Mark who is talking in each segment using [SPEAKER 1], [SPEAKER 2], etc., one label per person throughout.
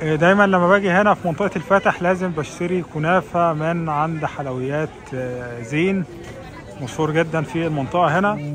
[SPEAKER 1] آه، دايما لما باجي هنا في منطقة الفاتح لازم بشتري كنافة من عند حلويات آه، زين مشهور جدا في المنطقة هنا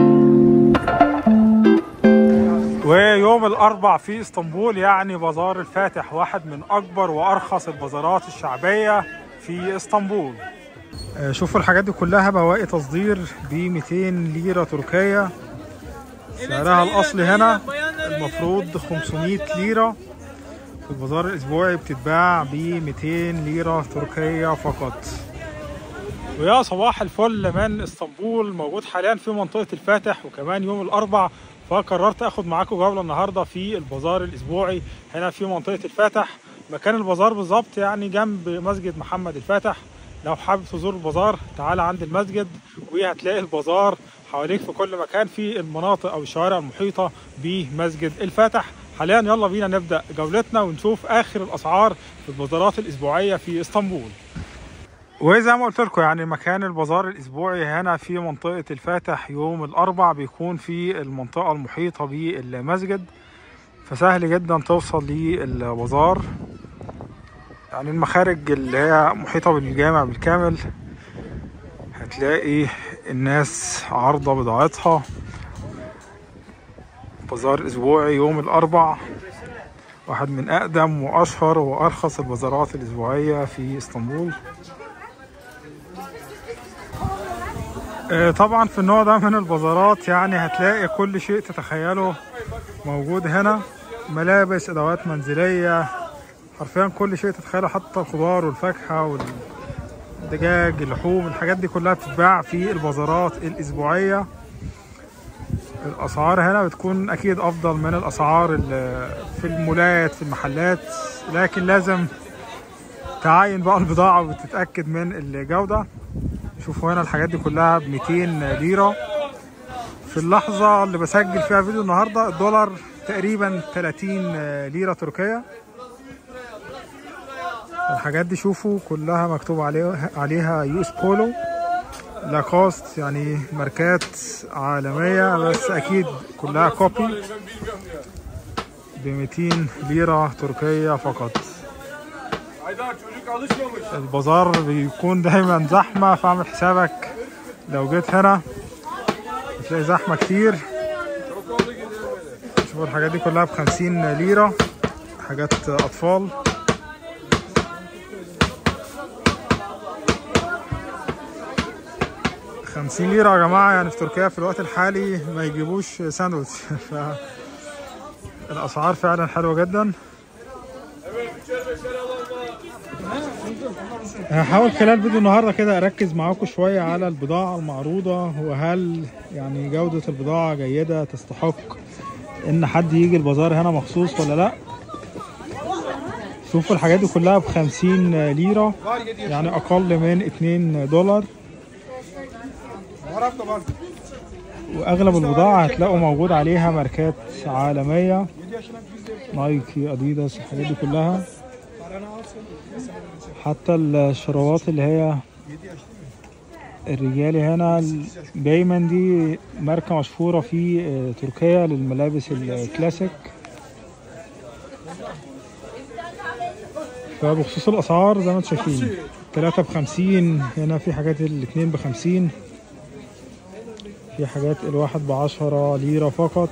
[SPEAKER 1] ويوم الأربع في اسطنبول يعني بازار الفاتح واحد من أكبر وأرخص البازارات الشعبية في اسطنبول آه، شوفوا الحاجات دي كلها بواقي تصدير ب 200 ليرة تركية سعرها الأصلي هنا المفروض 500 ليرة في البازار الأسبوعي بتتباع ب 200 ليرة تركية فقط ويا صباح الفل من اسطنبول موجود حاليا في منطقة الفاتح وكمان يوم الأربع فقررت اخد معاكم جولة النهاردة في البازار الأسبوعي هنا في منطقة الفاتح مكان البازار بالظبط يعني جنب مسجد محمد الفاتح لو حابب تزور البازار تعال عند المسجد وهتلاقي البازار حواليك في كل مكان في المناطق او الشوارع المحيطة بمسجد الفاتح حاليا يلا بينا نبدأ جولتنا ونشوف آخر الأسعار في البازارات الأسبوعية في اسطنبول وزي ما قلت لكم يعني مكان البازار الاسبوعي هنا في منطقه الفاتح يوم الاربع بيكون في المنطقه المحيطه بالمسجد فسهل جدا توصل للبازار يعني المخارج اللي هي محيطه بالجامع بالكامل هتلاقي الناس عارضه بضاعتها بازار الاسبوعي يوم الاربع واحد من اقدم واشهر وارخص البازارات الاسبوعيه في اسطنبول آه، طبعا في النوع ده من البازارات يعني هتلاقي كل شيء تتخيله موجود هنا ملابس ادوات منزليه حرفيا كل شيء تتخيله حتى الخضار والفاكهه والدجاج اللحوم الحاجات دي كلها بتتباع في البازارات الاسبوعيه الاسعار هنا بتكون اكيد افضل من الاسعار اللي في المولات في المحلات لكن لازم تعاين بقى البضاعه وتتاكد من الجوده شوفوا هنا الحاجات دي كلها ب 200 ليرة في اللحظة اللي بسجل فيها فيديو النهاردة الدولار تقريبا 30 ليرة تركية الحاجات دي شوفوا كلها مكتوب عليها عليها يو اس بولو لاكوست يعني ماركات عالمية بس أكيد كلها كوبي ب 200 ليرة تركية فقط البازار بيكون دايما زحمة فاعمل حسابك لو جيت هنا هتلاقي زحمة كتير شوفوا الحاجات دي كلها بخمسين ليرة حاجات أطفال خمسين ليرة يا جماعة يعني في تركيا في الوقت الحالي ما يجيبوش ساندوتش فالأسعار فعلا حلوة جدا هحاول خلال فيديو النهارده كده اركز معاكم شويه على البضاعه المعروضه وهل يعني جوده البضاعه جيده تستحق ان حد يجي البازار هنا مخصوص ولا لا شوفوا الحاجات دي كلها ب 50 ليره يعني اقل من 2 دولار واغلب البضاعه هتلاقوا موجود عليها ماركات عالميه نايكي اديداس الحاجات دي كلها حتى الشروات اللي هي الرجالي هنا دايما دي ماركة مشهورة في تركيا للملابس الكلاسيك فبخصوص الأسعار زي ما انتم شايفين تلاتة بخمسين هنا في حاجات الاتنين بخمسين في حاجات الواحد بعشرة ليرة فقط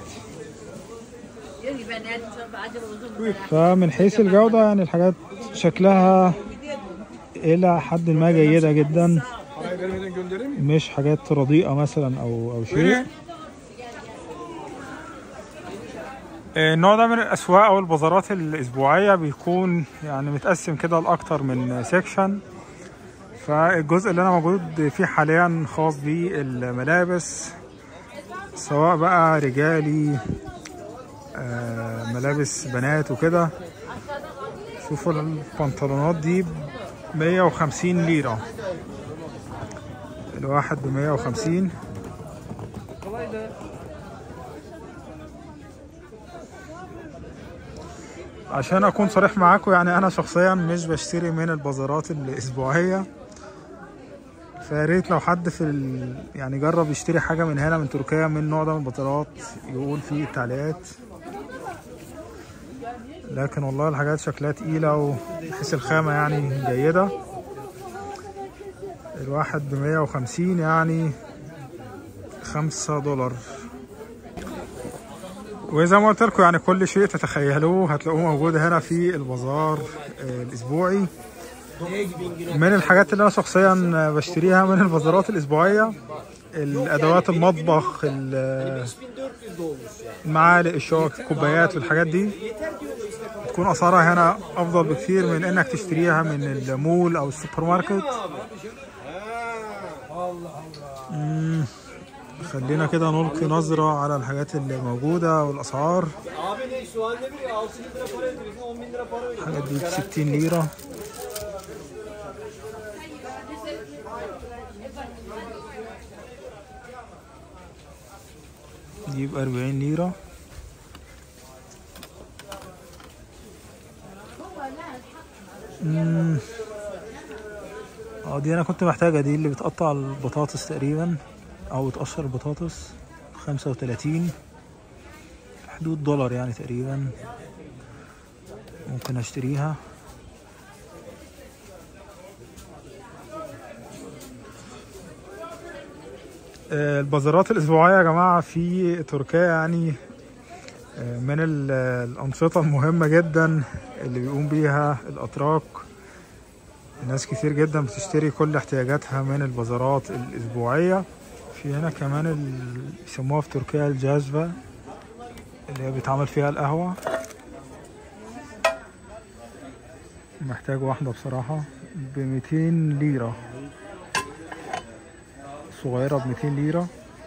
[SPEAKER 1] فمن حيث الجودة يعني الحاجات شكلها إلى حد ما جيدة جدا مش حاجات رديئة مثلا أو أو شيء النوع ده من الأسواق أو البازارات الأسبوعية بيكون يعني متقسم كده لأكتر من سيكشن فالجزء اللي أنا موجود فيه حاليا خاص بالملابس سواء بقى رجالي آه ملابس بنات وكده شوفوا البنطلونات دي مية وخمسين ليرة الواحد بمية وخمسين عشان اكون صريح معاكم يعني انا شخصيا مش بشتري من البازارات الاسبوعيه فياريت لو حد في ال... يعني جرب يشتري حاجه من هنا من تركيا من النوع ده من البازارات يقول في التعليقات لكن والله الحاجات شكلها تقيلة وحس الخامة يعني جيدة الواحد بمية وخمسين يعني خمسة دولار وزي ما قلت لكم يعني كل شيء تتخيلوه هتلاقوه موجود هنا في البازار آه، الاسبوعي من الحاجات اللي انا شخصيا بشتريها من البازارات الاسبوعيه الادوات المطبخ ال- المعالق الشوك الكوبايات والحاجات دي تكون اسعارها هنا افضل بكثير من انك تشتريها من المول او السوبر ماركت مم. خلينا كده نلقي نظرة على الحاجات اللي موجودة والأسعار
[SPEAKER 2] Abi ne şu an ne biliyor? 6 bin lira para ödüyorsun, 10 bin lira para ödüyorsun.
[SPEAKER 1] الحاجات دي ب 60 ليرة دي ب 40 ليرة مم. اه دي انا كنت محتاجة دي اللي بتقطع البطاطس تقريبا او تقشر البطاطس 35 حدود دولار يعني تقريبا ممكن اشتريها آه، البازارات الأسبوعية يا جماعة في تركيا يعني آه، من ال- الأنشطة المهمة جدا اللي بيقوم بيها الأتراك ناس كتير جدا بتشتري كل احتياجاتها من البازارات الأسبوعية في هنا كمان ال- بيسموها في تركيا الجازفة اللي هي بيتعمل فيها القهوة محتاج واحدة بصراحة بميتين ليرة صغيرة بميتين ليرة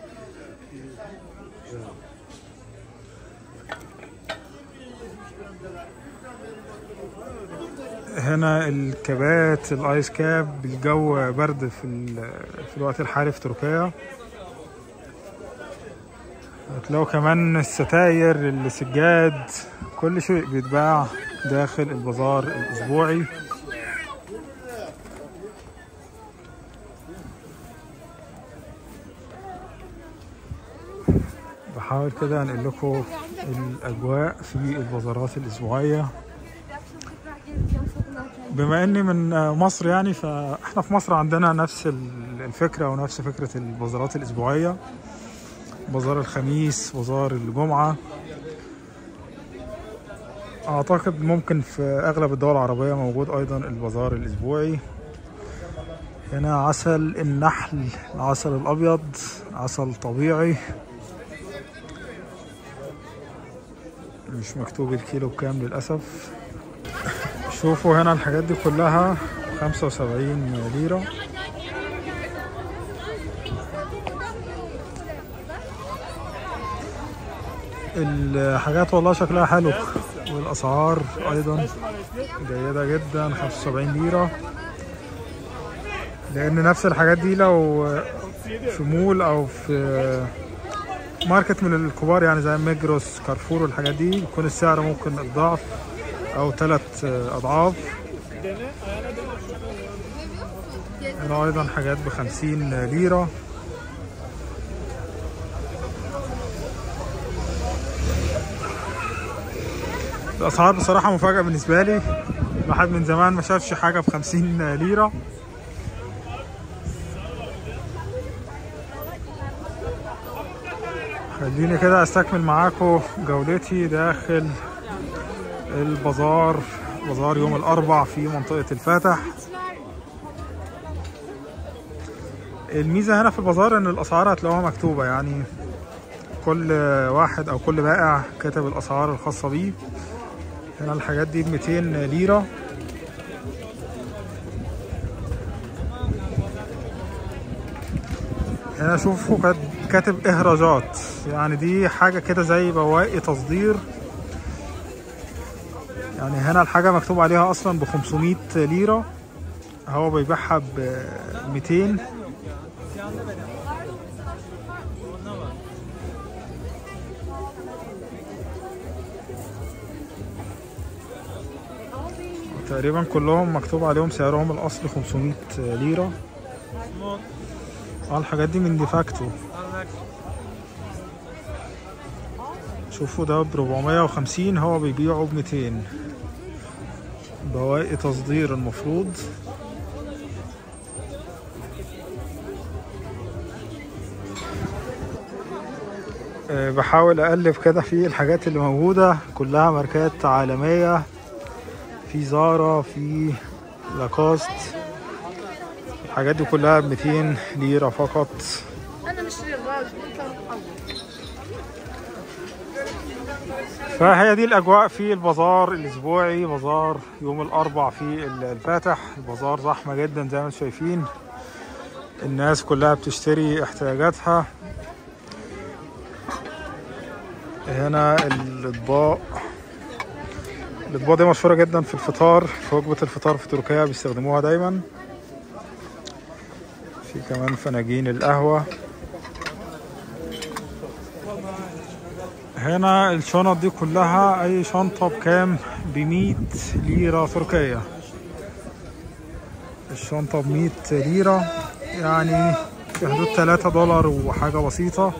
[SPEAKER 1] هنا الكابات الايس كاب الجو برد في, ال- في الوقت الحالي في تركيا هتلاقوا كمان الستاير السجاد كل شيء بيتباع داخل البازار الأسبوعي بحاول كده انقل لكم الأجواء في البازارات الأسبوعية بما اني من مصر يعني فاحنا في مصر عندنا نفس الفكرة ونفس فكرة البازارات الأسبوعية بازار الخميس بازار الجمعة أعتقد ممكن في أغلب الدول العربية موجود أيضا البازار الأسبوعي هنا عسل النحل العسل الأبيض عسل طبيعي مش مكتوب الكيلو بكام للأسف شوفوا هنا الحاجات دي كلها خمسة وسبعين ليرة الحاجات والله شكلها حلو والاسعار ايضا جيدة جدا 75 ليرة لان نفس الحاجات دي لو في مول او في ماركت من الكبار يعني زي ميجروس كارفور والحاجات دي يكون السعر ممكن الضعف او ثلاث اضعاف هنا ايضا حاجات بخمسين ليرة الاسعار بصراحه مفاجاه بالنسبه لي الواحد من زمان ما شافش حاجه ب 50 ليره خليني كده استكمل معاكم جولتي داخل البازار بازار يوم الاربع في منطقه الفاتح الميزه هنا في البازار ان الاسعار هتلاقوها مكتوبه يعني كل واحد او كل بائع كاتب الاسعار الخاصه بيه هنا الحاجات دي ب 200 ليرة هنا شوفوا كات- كاتب إهراجات يعني دي حاجة كده زي بواقي تصدير يعني هنا الحاجة مكتوب عليها أصلا ب 500 ليرة هو بيبيعها ب 200 تقريبا كلهم مكتوب عليهم سعرهم الاصلي 500 ليره اه الحاجات دي من ديفاكتو شوفوا ده ب 450 هو بيبيعه ب 200 بواقي تصدير المفروض آه، بحاول اقلب كده في الحاجات اللي موجودة كلها ماركات عالمية في زارا في لاكوست الحاجات دي كلها ب 200 ليرة فقط
[SPEAKER 3] انا نشتري الراجل انت روح اول
[SPEAKER 1] فهي دي الأجواء في البازار الأسبوعي بازار يوم الأربع في ال- الفاتح البازار زحمة جدا زي ما انتم شايفين الناس كلها بتشتري احتياجاتها هنا الأطباق الأطباق دي مشهورة جدا في الفطار في وجبة الفطار في تركيا بيستخدموها دايما في كمان فناجين القهوة هنا الشنط دي كلها اي شنطة بكام بمية ليرة تركية الشنطة بمية ليرة يعني في حدود تلاتة دولار وحاجة بسيطة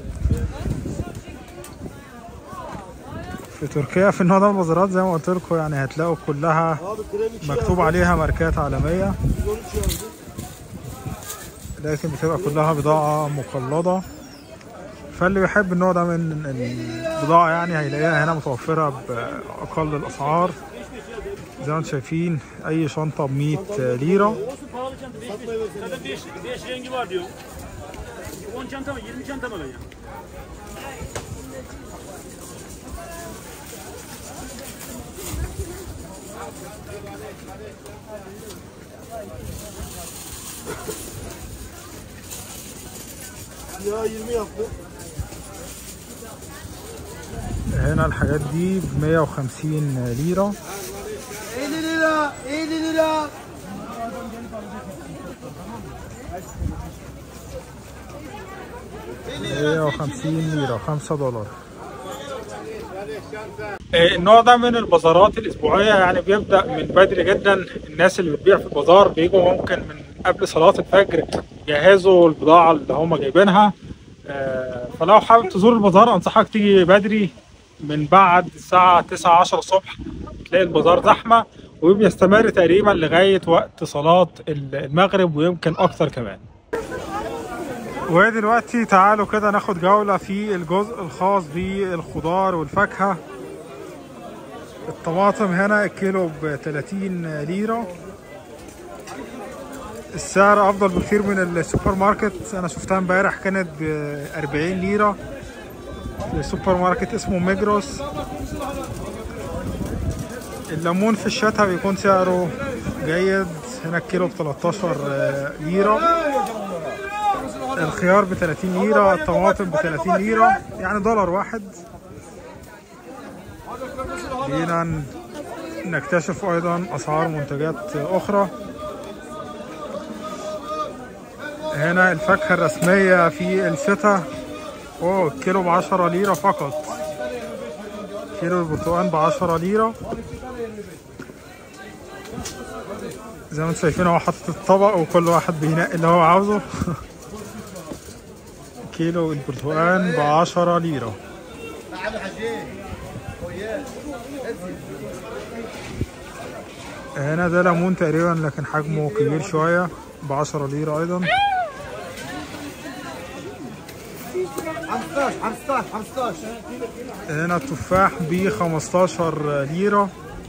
[SPEAKER 1] في تركيا في النوع ده من البازارات زي ما قلت لكم يعني هتلاقوا كلها
[SPEAKER 2] Abi krem 2
[SPEAKER 1] مكتوب عليها ماركات عالمية
[SPEAKER 2] 13 yazdı.
[SPEAKER 1] لكن بتبقى كلها بضاعة مقلدة فاللي بيحب النوع ده من البضاعة يعني هيلاقيها هنا متوفرة بأقل الأسعار زي ما انتم شايفين أي شنطة بمية ليرة
[SPEAKER 4] Olsun pahalı çanta değişmiş. Zaten 5 5 rengi var diyor. 10 çanta mı 20 çanta mı alacağım?
[SPEAKER 2] Ya 20 yaptı.
[SPEAKER 1] هنا الحاجات دي ب 150 ليرة
[SPEAKER 2] 50 lira, 50 lira.
[SPEAKER 1] مية وخمسين ليرة خمسة دولار النوع ده من البازارات الأسبوعية يعني بيبدأ من بدري جدا الناس اللي بتبيع في البازار بيجوا ممكن من قبل صلاة الفجر يجهزوا البضاعة اللي هم جايبينها آه، فلو حابب تزور البازار أنصحك تيجي بدري من بعد الساعة 9 10 الصبح تلاقي البازار زحمة وبيستمر تقريبا لغاية وقت صلاة المغرب ويمكن أكتر كمان ودلوقتي تعالوا كده ناخد جولة في الجزء الخاص بالخضار والفاكهة الطماطم هنا الكيلو ب 30 ليرة السعر أفضل بكثير من السوبر ماركت أنا شفتها امبارح كانت ب 40 ليرة في سوبر ماركت اسمه ميجروس الليمون في الشتاء بيكون سعره جيد هنا الكيلو ب 13 ليرة الخيار ب 30 ليرة الطماطم ب 30 ليرة يعني دولار واحد جينا ن- نكتشف أيضا أسعار منتجات أخرى هنا الفاكهة الرسمية في الشتاء أوه الكيلو ب 10 ليرة فقط كيلو البرتقال ب 10 ليرة زي ما انتم شايفين هو حاطط الطبق وكل واحد بينقي اللي هو عاوزه كيلو البرتقال ب 10 ليرة هنا ده ليمون تقريبا لكن حجمه كبير شوية ب 10 ليرة أيضا
[SPEAKER 2] 15 15 15
[SPEAKER 1] هنا التفاح ب 15 ليرة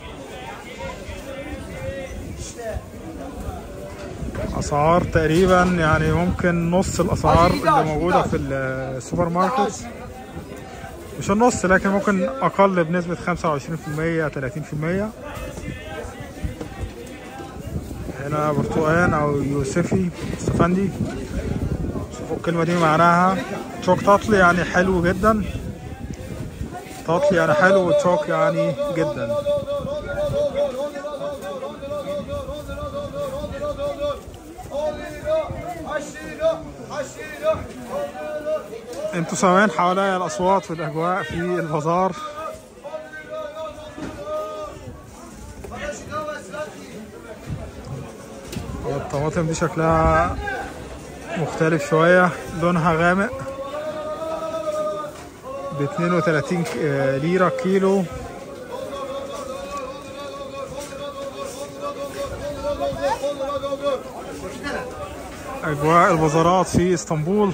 [SPEAKER 1] أسعار تقريبا يعني ممكن نص الأسعار اللي موجودة في السوبر ماركت مش النص لكن ممكن أقل بنسبة 25% 30% هنا برتقال أو يوسفي استفندي شوفوا الكلمة دي معناها تشوك تاطلي يعني حلو جدا تاطلي يعني حلو وتشوك يعني جدا انتوا سامعين حواليا الاصوات والاجواء في البازار الطماطم دي شكلها مختلف شوية لونها غامق ب 32 ك- آه، ليرة كيلو أجواء البازارات في اسطنبول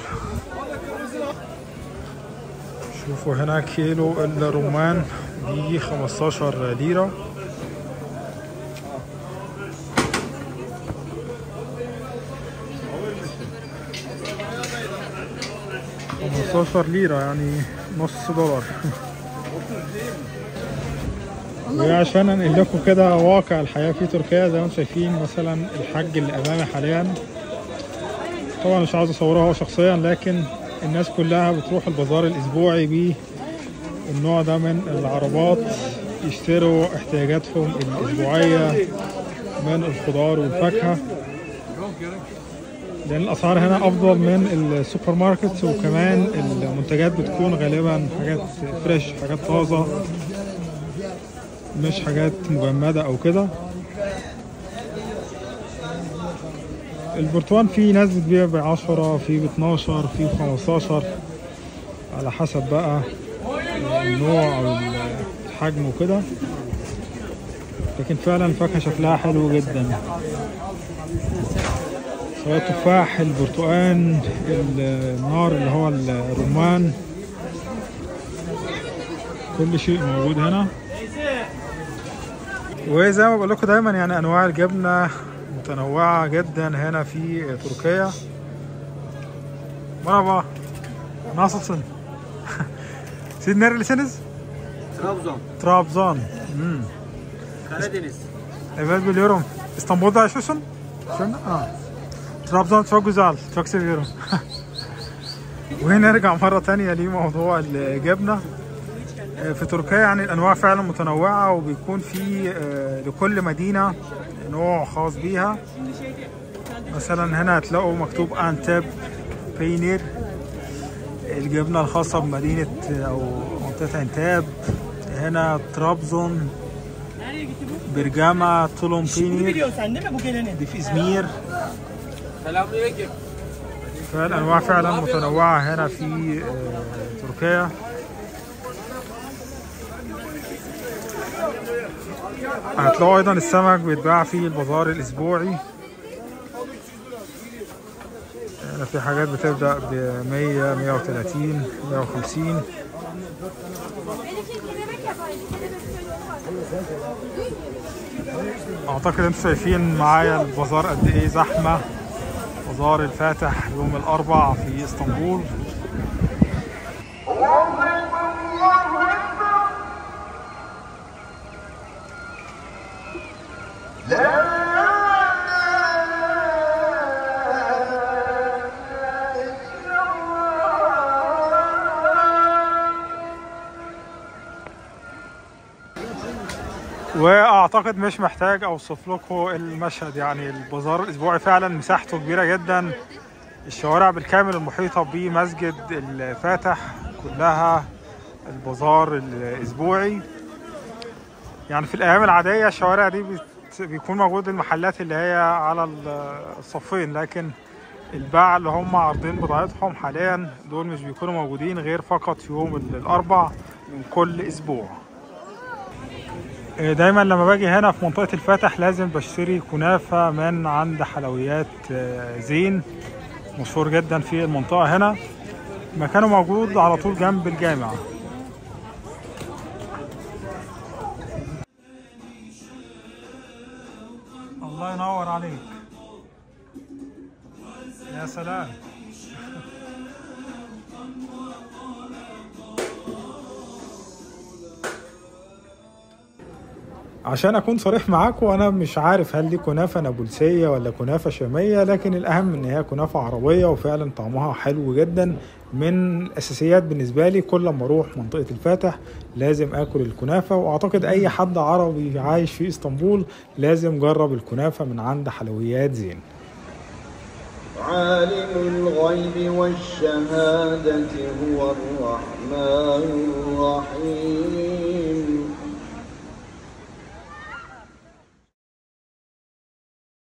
[SPEAKER 1] شوفوا هنا كيلو الرمان ب 15 ليرة خمستاشر ليرة يعني نص دولار وعشان انقل لكم كده واقع الحياة في تركيا زي ما انتم شايفين مثلا الحج اللي امامي حاليا طبعا مش عاوز اصوره هو شخصيا لكن الناس كلها بتروح البازار الاسبوعي بالنوع ده من العربات يشتروا احتياجاتهم الاسبوعية من الخضار والفاكهة لان الاسعار هنا افضل من السوبر ماركت وكمان المنتجات بتكون غالبا حاجات فريش حاجات طازه مش حاجات مجمده او كده البرتقال في ناس بتبيع ب 10 في ب 12 في ب 15 على حسب بقى النوع او الحجم وكده لكن فعلا الفاكهه شكلها حلو جدا سواء التفاح البرتقال النار اللي هو الرمان كل شيء موجود هنا وزي ما بقول لكم دايما يعني انواع الجبنه متنوعه جدا هنا في تركيا مرحبا nasılsın siz nerelisiniz
[SPEAKER 2] Trabzon,
[SPEAKER 1] Trabzon hmm.
[SPEAKER 2] Karadeniz.
[SPEAKER 1] Evet biliyorum. İstanbul'da yaşıyorsun? Sen? Ha. Trabzon çok güzel. çok seviyorum. ونرجع مرة تانية لموضوع الجبنة في تركيا يعني الأنواع فعلا متنوعة وبيكون في آه، لكل مدينة نوع خاص بيها مثلا هنا هتلاقوا مكتوب أنتب بينير الجبنة الخاصة بمدينة أو منطقة أنتاب هنا طرابزون برجامة طولون بينير
[SPEAKER 2] Biliyorsun sen değil mi bu geleni?
[SPEAKER 1] دي في إزمير
[SPEAKER 2] Selamünaleyküm.
[SPEAKER 1] فالأنواع فعلا متنوعة هنا في آه، تركيا هتلاقوا أيضا السمك بيتباع في البازار الأسبوعي هنا في حاجات بتبدأ ب 100 130 150 أعتقد أنتم شايفين معايا البازار قد إيه زحمة بازار الفاتح يوم الأربع في اسطنبول واعتقد مش محتاج اوصف لكم المشهد يعني البازار الاسبوعي فعلا مساحته كبيره جدا الشوارع بالكامل المحيطه بمسجد الفاتح كلها البازار الاسبوعي يعني في الايام العاديه الشوارع دي بت- بيكون موجود المحلات اللي هي على الصفين لكن الباعة اللي هم عارضين بضاعتهم حاليا دول مش بيكونوا موجودين غير فقط في يوم الاربع من كل اسبوع دايما لما باجي هنا في منطقة الفاتح لازم بشتري كنافة من عند حلويات آه، زين مشهور جدا في المنطقة هنا مكانه موجود على طول جنب الجامع الله ينور عليك يا سلام عشان اكون صريح معاكم انا مش عارف هل دي كنافه نابلسيه ولا كنافه شاميه لكن الاهم ان هي كنافه عربيه وفعلا طعمها حلو جدا من الاساسيات بالنسبه لي كل ما اروح منطقه الفاتح لازم اكل الكنافه واعتقد اي حد عربي عايش في اسطنبول لازم جرب الكنافه من عند حلويات زين
[SPEAKER 5] عالم الغيب والشهادة هو الرحمن الرحيم